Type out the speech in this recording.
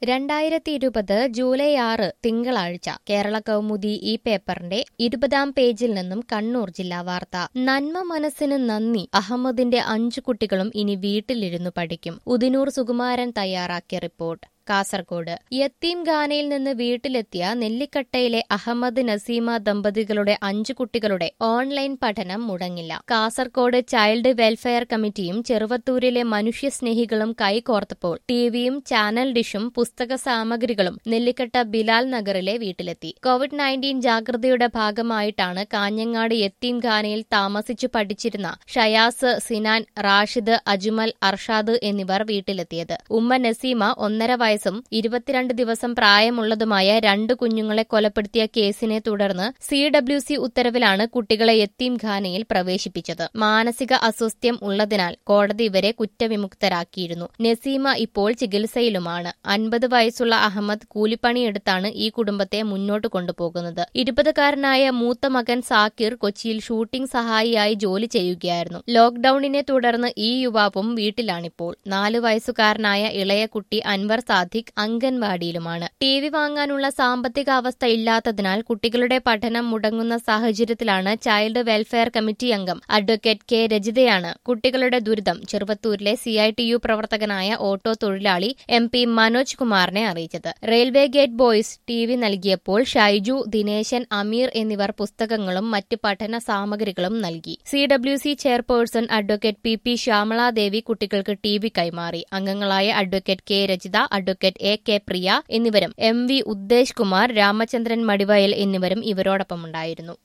രണ്ടായിരത്തി ഇരുപത് ജൂലൈ ആറ് തിങ്കളാഴ്ച കേരള കൗമുദി ഈ പേപ്പറിന്റെ ഇരുപതാം പേജിൽ നിന്നും കണ്ണൂർ ജില്ലാ വാർത്ത നന്മ മനസ്സിന് നന്ദി അഹമ്മദിന്റെ അഞ്ചു കുട്ടികളും ഇനി വീട്ടിലിരുന്നു പഠിക്കും ഉദിനൂർ സുകുമാരൻ തയ്യാറാക്കിയ റിപ്പോർട്ട് കാസർഗോഡ് യത്തീം ഖാനയിൽ നിന്ന് വീട്ടിലെത്തിയ നെല്ലിക്കട്ടയിലെ അഹമ്മദ് നസീമ ദമ്പതികളുടെ അഞ്ചു കുട്ടികളുടെ ഓൺലൈൻ പഠനം മുടങ്ങില്ല കാസർഗോഡ് ചൈൽഡ് വെൽഫെയർ കമ്മിറ്റിയും ചെറുവത്തൂരിലെ മനുഷ്യസ്നേഹികളും കൈകോർത്തപ്പോൾ ടിവിയും ചാനൽ ഡിഷും പുസ്തക സാമഗ്രികളും നെല്ലിക്കട്ട ബിലാൽ നഗറിലെ വീട്ടിലെത്തി കോവിഡ് നയൻറ്റീൻ ജാഗ്രതയുടെ ഭാഗമായിട്ടാണ് കാഞ്ഞങ്ങാട് യത്തീം ഖാനയിൽ താമസിച്ചു പഠിച്ചിരുന്ന ഷയാസ് സിനാൻ റാഷിദ് അജ്മൽ അർഷാദ് എന്നിവർ വീട്ടിലെത്തിയത് ഉമ്മ നസീമ ഒന്നര വയസ്സും ഇരുപത്തിരണ്ട് ദിവസം പ്രായമുള്ളതുമായ രണ്ട് കുഞ്ഞുങ്ങളെ കൊലപ്പെടുത്തിയ കേസിനെ തുടർന്ന് സി ഡബ്ല്യു സി ഉത്തരവിലാണ് കുട്ടികളെ യത്തീം ഖാനയിൽ പ്രവേശിപ്പിച്ചത് മാനസിക അസ്വസ്ഥ്യം ഉള്ളതിനാൽ കോടതി ഇവരെ കുറ്റവിമുക്തരാക്കിയിരുന്നു നസീമ ഇപ്പോൾ ചികിത്സയിലുമാണ് അൻപത് വയസ്സുള്ള അഹമ്മദ് കൂലിപ്പണിയെടുത്താണ് ഈ കുടുംബത്തെ മുന്നോട്ട് കൊണ്ടുപോകുന്നത് ഇരുപതുകാരനായ മൂത്ത മകൻ സാക്കിർ കൊച്ചിയിൽ ഷൂട്ടിംഗ് സഹായിയായി ജോലി ചെയ്യുകയായിരുന്നു ലോക്ഡൌണിനെ തുടർന്ന് ഈ യുവാവും വീട്ടിലാണിപ്പോൾ നാലു വയസ്സുകാരനായ ഇളയ കുട്ടി അൻവർ സാദിഖ് അംഗൻവാടിയിലുമാണ് ടി വി വാങ്ങാനുള്ള സാമ്പത്തിക അവസ്ഥ ഇല്ലാത്തതിനാൽ കുട്ടികളുടെ പഠനം മുടങ്ങുന്ന സാഹചര്യത്തിലാണ് ചൈൽഡ് വെൽഫെയർ കമ്മിറ്റി അംഗം അഡ്വക്കേറ്റ് കെ രജിതയാണ് കുട്ടികളുടെ ദുരിതം ചെറുവത്തൂരിലെ സി ഐ ടി യു പ്രവർത്തകനായ ഓട്ടോ തൊഴിലാളി എം പി മനോജ് കുമാറിനെ അറിയിച്ചത് railway gate boys T V നൽകിയപ്പോൾ ഷൈജു ദിനേശൻ അമീർ എന്നിവർ പുസ്തകങ്ങളും മറ്റ് പഠന സാമഗ്രികളും നൽകി C W C chairperson advocate P P Shyamaladevi കുട്ടികൾക്ക് ടി വി കൈമാറി അംഗങ്ങളായ advocate K Rajitha advocate A K Priya എന്നിവരും എം വി ഉദ്ദേശ് കുമാർ രാമചന്ദ്രൻ മടിവയൽ എന്നിവരും ഇവരോടൊപ്പമുണ്ടായിരുന്നു